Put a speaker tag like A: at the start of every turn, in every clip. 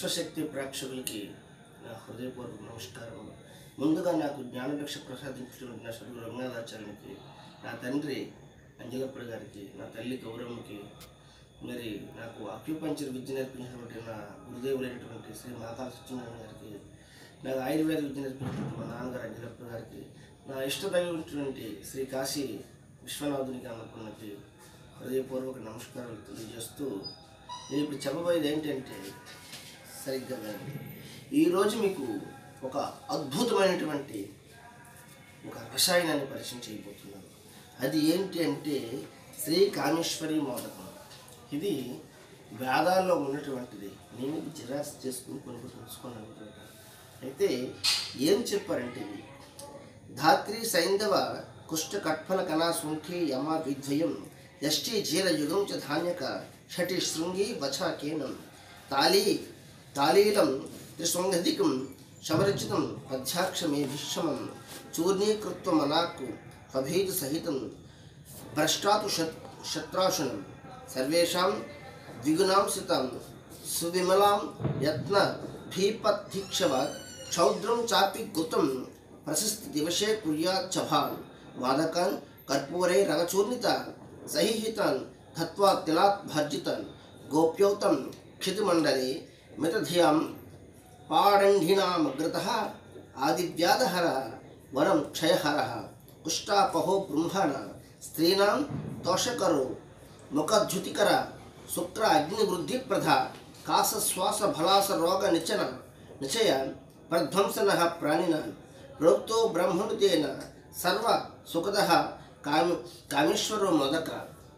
A: విశ్వశక్తి ప్రేక్షకులకి నా హృదయపూర్వక నమస్కారం ముందుగా నాకు జ్ఞానభిక్ష ప్రసాదించినటువంటి నా సద్గురు రంగనాథాచార్యునికి నా తండ్రి అంజలప్పటి గారికి నా తల్లి గౌరమ్మకి మరి నాకు అక్యుపంచర్ విద్య నేర్పించినటువంటి నా గురుదేవులైనటువంటి శ్రీ మాతాల సత్యనారాయణ గారికి నాకు ఆయుర్వేద విద్య నేర్పించినటువంటి మా నాన్నగారు అంజలప్పటి గారికి నా ఇష్టదైనటువంటి శ్రీ కాశీ విశ్వనాథునికి అన్నకున్నకి హృదయపూర్వక నమస్కారాలు తెలియజేస్తూ నేను ఇప్పుడు చెప్పబోయేది ఏంటంటే సరిగ్గా వినండి. ఈరోజు మీకు ఒక అద్భుతమైనటువంటి ఒక రసాయనాన్ని పరిచయం చేయబోతున్నాను అది ఏంటి అంటే శ్రీ కామేశ్వరి మోదకం ఇది వేదాల్లో ఉన్నటువంటిది నేను ఇది జిరాస్ చేసుకుని కొన్ని కొన్ని తెలుసుకున్నాను అయితే ఏం చెప్పారంటే ఇది ధాత్రి సైంధవ కుష్ఠ కట్ఫల కళా శృంఖి యమ విద్వయం యష్టి జీర యుగం చ ధాన్యక షటి శృంగి వచాకేనం తాళీ తాళీలం త్రిశృంగధికం శమరచితం పద్యాక్షమే భిషమం చూర్ణీకృత్వమనాక్కు స్వభేద సహితం భ్రష్టాతు శత్ శత్రాశనం సర్వేషాం ద్విగుణాంసితం సువిమలాం యత్న భీపద్ధీక్షవత్ క్షౌద్రం చాపి గుతం ప్రశస్తి దివసే కుర్యాత్ చభాన్ వాదకాన్ కర్పూరే రగచూర్ణిత సహిహితాన్ ధత్వా తిలాత్ భర్జితన్ గోప్యోతం క్షితిమండలే మితధియాం పాడంఘినామగ్రత ఆదివ్యాధహర వరం క్షయహర కుష్టాపహో బృంహణ స్త్రీణాం దోషకరో ముఖద్యుతికర శుక్ర అగ్నివృద్ధిప్రధ కాసశ్వాస భలాస రోగ నిచన నిచయ ప్రధ్వంసన ప్రాణిన ప్రోక్తో బ్రహ్మణుతేన సర్వ సుఖద కామి కామేశ్వరో మొదక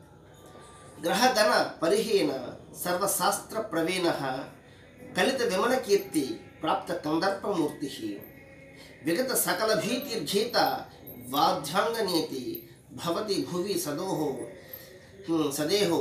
A: గ్రహగణ పరిహీన సర్వశాస్త్ర ప్రవీణ కలిత విమల కీర్తి ప్రాప్త కందర్పమూర్తి విగత సకల భీతిర్ఘీత వాద్యాంగనీతి భవతి భువి సదోహో హ్మ్, సదేహో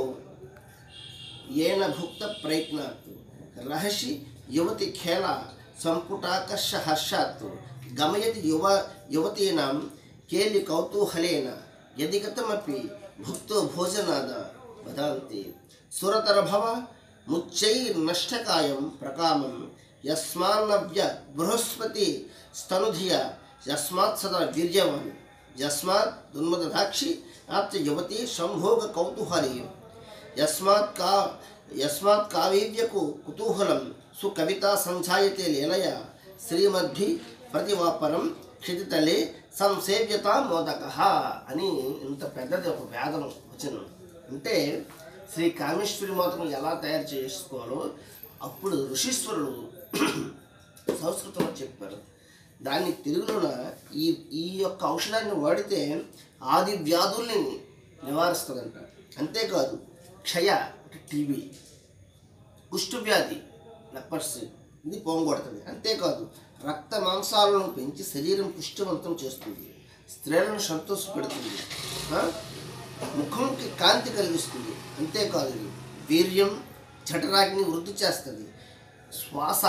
A: ఏన భుక్త ప్రయత్నాత్ రహసి యువతి ఖేళ సంపుటాకర్ష హర్షాత్ గమయతి యువ యువతీనాం కేలి కౌతూహలేన యది గతమపి భుక్తో భోజనాద వదాంతి సురతరభవ ముచ్చైర్నష్టకాయం ప్రకామం యస్మాన్నవ్య బృహస్పతి స్తనుధియ యస్మాత్ సదా వీర్యవాన్ యస్మాత్ దున్మదాక్షి ఆప్త యువతి సంభోగ కౌతూహలి యస్మాత్ కా యస్మాత్ కావేవ్యకు కుతూహలం సుకవిత సంధ్యాయతే లీలయ శ్రీమద్భి ప్రతివాపరం క్షితితలే సంసేవ్యత మోదక అని ఇంత పెద్దది ఒక వేదం వచనం అంటే శ్రీ కామేశ్వరి మోదకం ఎలా తయారు చేసుకోవాలో అప్పుడు ఋషీశ్వరుడు సంస్కృతంలో చెప్పారు దాన్ని తెలుగులోన ఈ ఈ యొక్క ఔషధాన్ని వాడితే ఆది వ్యాధుల్ని నివారిస్తుందంట అంతేకాదు క్షయ అంటే టీబీ కుష్ఠవ్యాధి లెపర్స్ ఇది పోంగొడుతుంది అంతేకాదు రక్త మాంసాలను పెంచి శరీరం పుష్టివంతం చేస్తుంది స్త్రీలను సంతోషపెడుతుంది ఆ? ముఖంకి కాంతి కలిగిస్తుంది అంతేకాదు ఇది వీర్యం జఠరాగ్ని వృద్ధి చేస్తుంది శ్వాస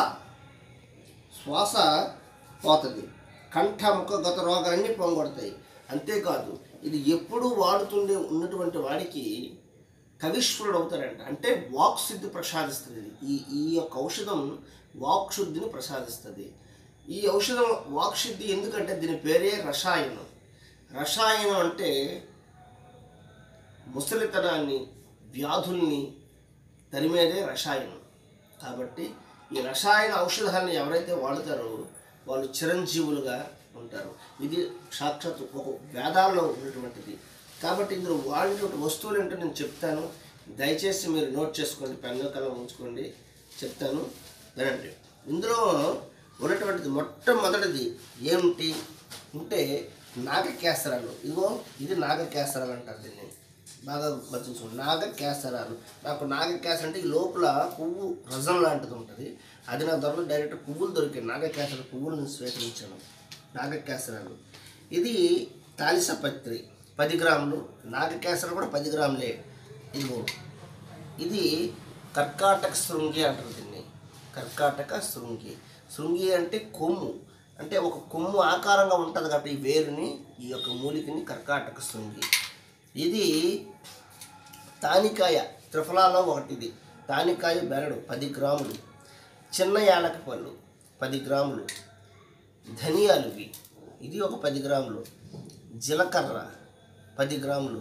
A: శ్వాస పోతుంది కంఠ ముఖ గత రోగాలన్నీ పోంగొడతాయి అంతేకాదు ఇది ఎప్పుడూ వాడుతుండే ఉన్నటువంటి వాడికి కవీశ్వరుడు అవుతాడంట అంటే వాక్ శుద్ధి ప్రసాదిస్తుంది ఇది. ఈ ఈ యొక్క ఔషధం వాక్ శుద్ధిని ప్రసాదిస్తుంది ఈ ఔషధం వాక్ శుద్ధి ఎందుకంటే దీని పేరే రసాయనం రసాయనం అంటే ముసలితనాన్ని వ్యాధుల్ని తరిమేదే రసాయనం కాబట్టి ఈ రసాయన ఔషధాలను ఎవరైతే వాడతారో వాళ్ళు చిరంజీవులుగా ఉంటారు ఇది సాక్షాత్ ఒక వేదాల్లో ఉన్నటువంటిది కాబట్టి ఇందులో వాడినటువంటి వస్తువులు ఏంటో నేను చెప్తాను దయచేసి మీరు నోట్ చేసుకోండి పెన్ను కలం ఉంచుకోండి చెప్తాను వినండి ఇందులో ఉన్నటువంటిది మొట్టమొదటిది ఏమిటి అంటే నాగకేసరాలు ఇదిగో ఇది నాగకేసరాలు అంటారు దీన్ని బాగా గుర్తుంచుకోండి నాగ కేసరాలు నాకు నాగ కేసర అంటే ఈ లోపల పువ్వు రజం లాంటిది ఉంటుంది అది నా దొరకదు డైరెక్ట్ పువ్వులు దొరికాయి నాగ కేసర పువ్వులను స్వీకరించాను నాగ కేసరాలు ఇది తాలిసపత్రి పది గ్రాములు నాగ కేసర కూడా పది గ్రాములే ఇదిగో ఇది కర్కాటక శృంగి అంటారు దీన్ని కర్కాటక శృంగి శృంగి అంటే కొమ్ము అంటే ఒక కొమ్ము ఆకారంగా ఉంటుంది కాబట్టి ఈ వేరుని ఈ యొక్క మూలికని కర్కాటక శృంగి ఇది తానికాయ త్రిఫలాలో ఒకటి ఇది తానికాయ బెరడు పది గ్రాములు చిన్న యాలక పళ్ళు పది గ్రాములు ధనియాలు ఇవి ఇది ఒక పది గ్రాములు జీలకర్ర పది గ్రాములు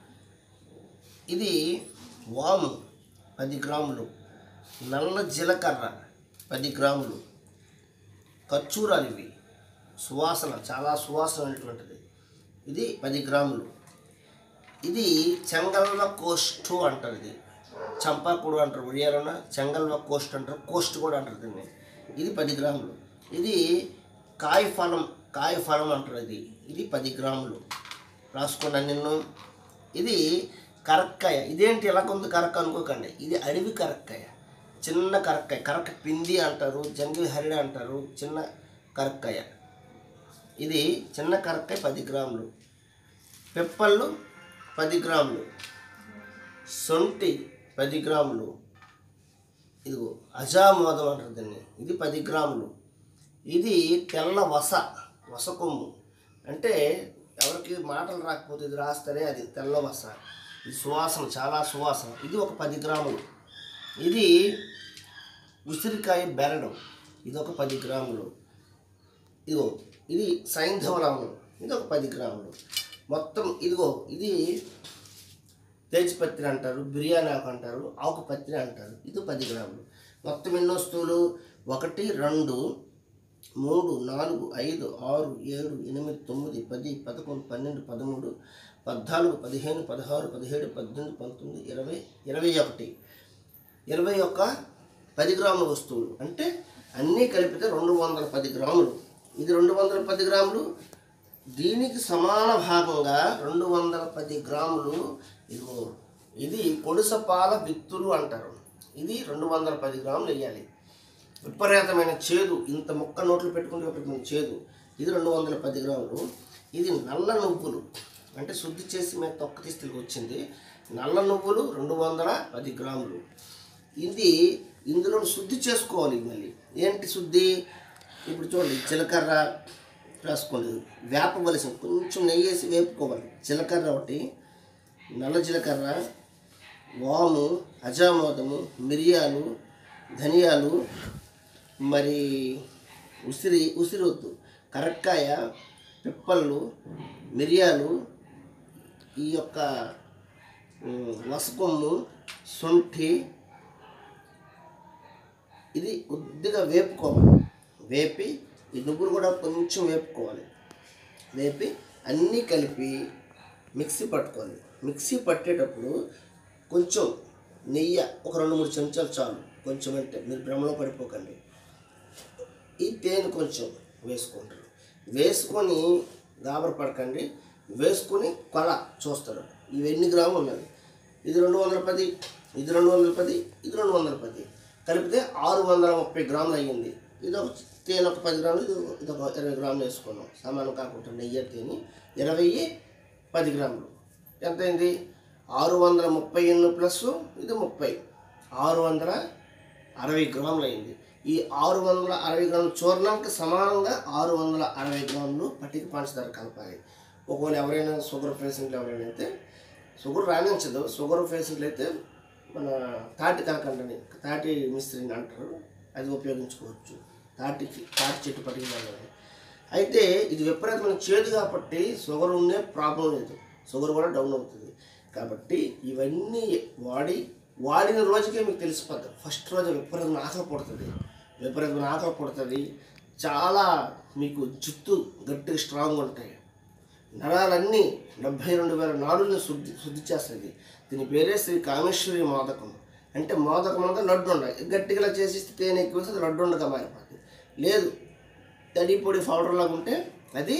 A: ఇది వాము పది గ్రాములు నల్ల జీలకర్ర పది గ్రాములు ఖర్చూరాలు ఇవి సువాసన చాలా సువాసన అనేటువంటిది ఇది పది గ్రాములు ఇది చెంగల్వ కోస్ట్ అంటారు ఇది చంపాకుడు అంటారు ఒడియాలోన చెంగల్వ కోస్ట్ అంటారు కోస్ట్ కూడా అంటారు దీన్ని ఇది పది గ్రాములు ఇది కాయ ఫలం కాయ ఫలం అంటారు ఇది ఇది పది గ్రాములు రాసుకున్నాను నిన్ను ఇది కరక్కాయ ఇదేంటి ఎలా కొంత కరక్క అనుకోకండి ఇది అడవి కరక్కాయ చిన్న కరక్కాయ కరక్క పిండి అంటారు జంగిల్ హరిడ అంటారు చిన్న కరక్కాయ ఇది చిన్న కరక్కాయ పది గ్రాములు పెప్పళ్ళు పది గ్రాములు సొంటి పది గ్రాములు ఇదిగో అజామోదం అంటారు దీన్ని ఇది పది గ్రాములు ఇది తెల్ల వస వస కొమ్ము అంటే ఎవరికి మాటలు రాకపోతే ఇది రాస్తారే అది తెల్ల వస ఇది సువాసన చాలా సువాసన ఇది ఒక పది గ్రాములు ఇది ఉసిరికాయ బెరడం ఇది ఒక పది గ్రాములు ఇదిగో ఇది సైంధవ లవణం ఇది ఒక పది గ్రాములు మొత్తం ఇదిగో ఇది తేజ్పత్రి అంటారు బిర్యానీ ఆకు అంటారు ఆకు పత్రి అంటారు ఇది పది గ్రాములు మొత్తం ఎన్ని వస్తువులు ఒకటి రెండు మూడు నాలుగు ఐదు ఆరు ఏడు ఎనిమిది తొమ్మిది పది పదకొండు పన్నెండు పదమూడు పద్నాలుగు పదిహేను పదహారు పదిహేడు పద్దెనిమిది పంతొమ్మిది ఇరవై ఇరవై ఒకటి ఇరవై ఒక్క పది గ్రాముల వస్తువులు అంటే అన్నీ కలిపితే రెండు వందల పది గ్రాములు ఇది రెండు వందల పది గ్రాములు దీనికి సమాన భాగంగా రెండు వందల పది గ్రాములు ఇదిగో ఇది పొడుసపాల విత్తులు అంటారు ఇది రెండు వందల పది గ్రాములు వేయాలి విపరీతమైన చేదు ఇంత ముక్క నోట్లు పెట్టుకుంటే విపరీతమైన చేదు ఇది రెండు వందల పది గ్రాములు ఇది నల్ల నువ్వులు అంటే శుద్ధి చేసి మేము తొక్క తీసి తిరిగి వచ్చింది నల్ల నువ్వులు రెండు వందల పది గ్రాములు ఇది ఇందులో శుద్ధి చేసుకోవాలి మళ్ళీ ఏంటి శుద్ధి ఇప్పుడు చూడండి జీలకర్ర రాసుకోండి వేపవలసిన కొంచెం నెయ్యి వేసి వేపుకోవాలి జీలకర్ర ఒకటి నల్ల జీలకర్ర వాము అజామోదము మిరియాలు ధనియాలు మరి ఉసిరి ఉసిరొద్దు కరక్కాయ పిప్పళ్ళు మిరియాలు ఈ యొక్క ఉమ్, వసకొమ్ము శొంఠి ఇది కొద్దిగా వేపుకోవాలి వేపి ఈ నువ్వులు కూడా కొంచెం వేపుకోవాలి వేపి అన్నీ కలిపి మిక్సీ పట్టుకోవాలి మిక్సీ పట్టేటప్పుడు కొంచెం నెయ్యి ఒక రెండు మూడు చెంచాలు చాలు కొంచెం అంటే మీరు భ్రమలో పడిపోకండి ఈ తేనె కొంచెం వేసుకుంటారు వేసుకొని గాబర పడకండి వేసుకొని కొల చూస్తారు ఇవి ఎన్ని గ్రాములు ఉన్నది ఇది రెండు వందల పది ఇది రెండు వందల పది ఇది రెండు వందల పది కలిపితే ఆరు వందల ముప్పై గ్రాములు అయ్యింది ఇది ఒక తేనె ఒక పది గ్రాములు ఇది ఒక- ఇది ఒక ఇరవై గ్రాములు వేసుకున్నాం సమానం కాకుండా నెయ్యి తేనె ఇరవై పది గ్రాములు ఎంత అయింది ఆరు వందల ముప్పై ఎనిమిది ప్లస్ ఇది ముప్పై ఆరు వందల అరవై గ్రాములు అయింది ఈ ఆరు వందల అరవై గ్రాముల చూర్ణానికి సమానంగా ఆరు వందల అరవై గ్రాములు పట్టిక పంచదార కలపాలి ఒకవేళ ఎవరైనా షుగర్ పేషెంట్లు ఎవరైనా అయితే షుగర్ రాణించదు షుగర్ పేషెంట్లు అయితే మన తాటి కలకండని తాటి మిస్త్రిని అంటారు అది ఉపయోగించుకోవచ్చు తాటికి తాటి చెట్టు పట్టిక అయితే ఇది విపరీతమైన చేదు కాబట్టి షుగర్ ఉండే ప్రాబ్లం లేదు షుగర్ కూడా డౌన్ అవుతుంది కాబట్టి ఇవన్నీ వాడి వాడిన రోజుకే మీకు తెలిసిపోతుంది ఫస్ట్ రోజు విపరీతమైన ఆకలి పడుతుంది విపరీతమైన ఆకలి పడుతుంది చాలా మీకు జుట్టు గట్టిగా స్ట్రాంగ్ ఉంటాయి నరాలన్నీ డెబ్భై రెండు వేల నాడుల్ని శుద్ధి శుద్ధి చేస్తుంది దీని పేరే శ్రీ కామేశ్వరి మోదకం అంటే మోదకం అనగా లడ్డు ఉండ గట్టిగా ఇలా చేసి తేనె ఎక్కువ వేస్తే అది లడ్డు ఉండగా మారిపోతుంది లేదు తడి పొడి పౌడర్ లాగా ఉంటే అది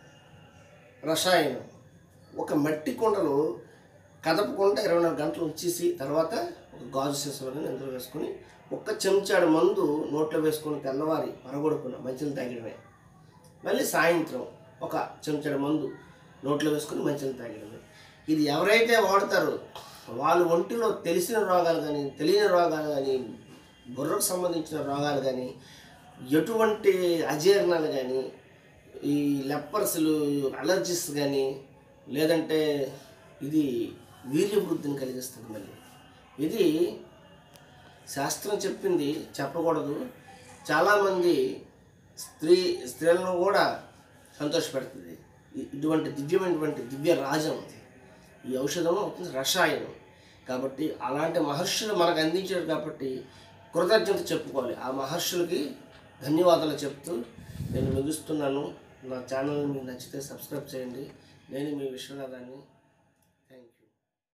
A: రసాయనం ఒక మట్టి కుండలో కదపకుండా ఇరవై నాలుగు గంటలు ఉంచేసి తర్వాత ఒక గాజు సీసాలో ఇందులో వేసుకొని ఒక్క చెంచాడు మందు నోట్లో వేసుకొని తెల్లవారి పరగొడుకున్న మంచిని తాగడమే మళ్ళీ సాయంత్రం ఒక చెంచాడు మందు నోట్లో వేసుకొని మంచిని తాగడమే ఇది ఎవరైతే వాడతారో వాళ్ళ ఒంటిలో తెలిసిన రోగాలు కానీ తెలియని రోగాలు కానీ బుర్రకు సంబంధించిన రోగాలు కానీ ఎటువంటి అజీర్ణాలు కానీ ఈ లెప్పర్స్లు అలర్జీస్ కానీ లేదంటే ఇది వీర్య వృద్ధిని కలిగిస్తుంది మళ్ళీ ఇది శాస్త్రం చెప్పింది చెప్పకూడదు చాలామంది స్త్రీ స్త్రీలను కూడా సంతోషపెడుతుంది ఇ- ఇటువంటి దివ్యమైనటువంటి దివ్య రాజం ఇది. ఈ ఔషధం అవుతుంది రసాయనం కాబట్టి అలాంటి మహర్షులు మనకు అందించారు కాబట్టి కృతజ్ఞత చెప్పుకోవాలి ఆ మహర్షులకి ధన్యవాదాలు చెప్తూ నేను ముగిస్తున్నాను నా ఛానల్ మీకు నచ్చితే సబ్స్క్రైబ్ చేయండి నేను మీ విశ్వనాథాన్ని